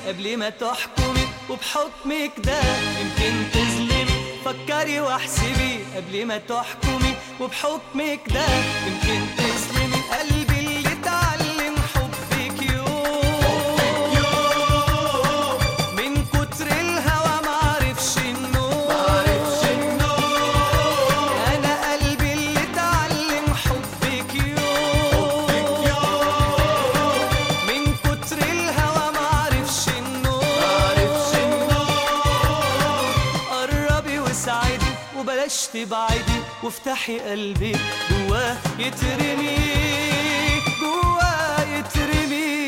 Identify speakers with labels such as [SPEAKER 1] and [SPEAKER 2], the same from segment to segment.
[SPEAKER 1] قبل ما تحكمي وبحكمك ده يمكن تظلمي فكري واحسبي قبل ما تحكمي وبحكمك ده يمكن تظلمي قلبي اللي اتعلم حبك يوم من كتر الهوى معرفش النوم انا قلبي اللي اتعلم حبك يوم من كتر الهوى معرفش النوم قربي وسعدي وبلاش تبعدي وافتحي قلبك جواه يترمي جواه يترمي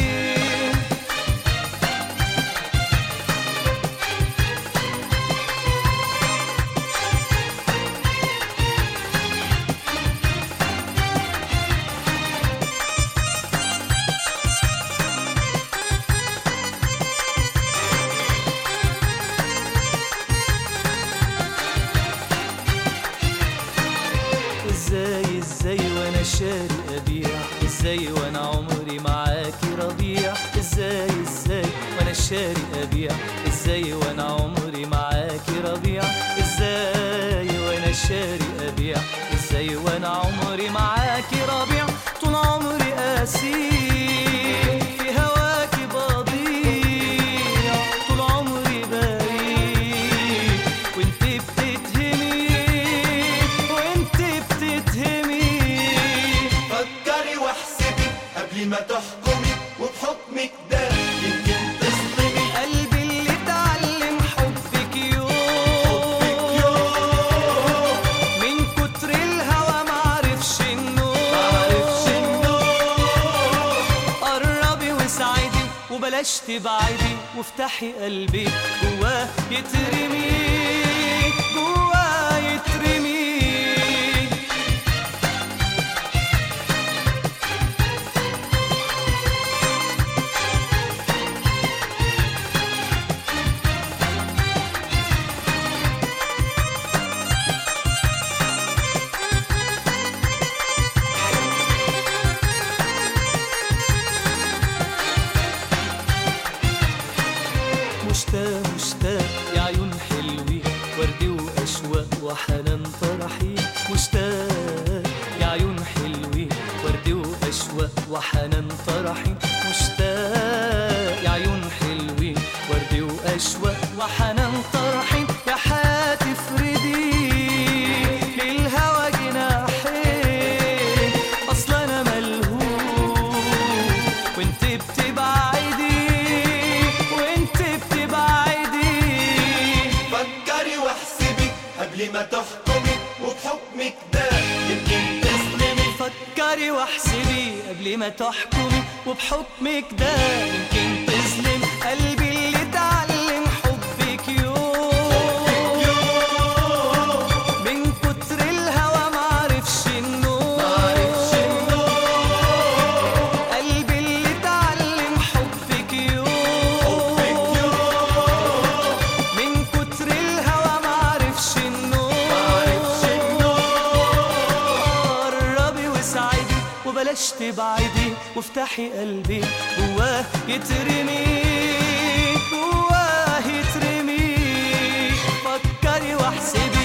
[SPEAKER 1] ازاي ازاي وانا شاري ابيع ازاي وانا عمري معاكي ربيع ازاي ازاي وانا شاري ابيع ازاي وانا عمري معاكي ربيع ازاي وانا شاري ابيع ازاي وانا عمري معاكي ربيع طول عمري اسير في هواكي بضيع طول عمري بريء وانت بتتهمي وانت بتتهمي
[SPEAKER 2] فكري واحسبي قبل ما تحكمي وبحكمك ده يمكن تظلمي
[SPEAKER 1] قلبي اللي اتعلم حبك يوم
[SPEAKER 2] يوم
[SPEAKER 1] من كتر الهوى معرفش النوم
[SPEAKER 2] معرفش النوم
[SPEAKER 1] قربي وسعدي وبلاش تبعدي وافتحي قلبك جواه يترمي جواه يترمي مشتاق مشتاق يا عيون حلوين وردي واشواق وحنان فرحي مشتاق يا عيون حلوين وردي واشواق وحنان فرحي مشتاق يا عيون حلوين وردي واشواق وحنان فرحي يا حاتفردي للهوى جناحين اصل انا ملهوف وانت بتبعدي وانت بتبعدي
[SPEAKER 2] فكري واحسبي قبل ما تحكمي وبحكمك ده يمكن تظلمي
[SPEAKER 1] فكري واحسبي قبل ما تحكمي وبحكمك ده يمكن تظلم قلبي اللي اتعلم حبك يوم
[SPEAKER 2] يوم
[SPEAKER 1] من كتر الهوى معرفش النوم
[SPEAKER 2] معرفش النوم
[SPEAKER 1] قلبي اللي اتعلم حبك يوم
[SPEAKER 2] يوم
[SPEAKER 1] من كتر الهوى معرفش النوم
[SPEAKER 2] معرفش النوم
[SPEAKER 1] قربي وسعدي وبلاش تبعدي وافتحي قلبي جواه يترمي جواه يترمي فكري واحسبي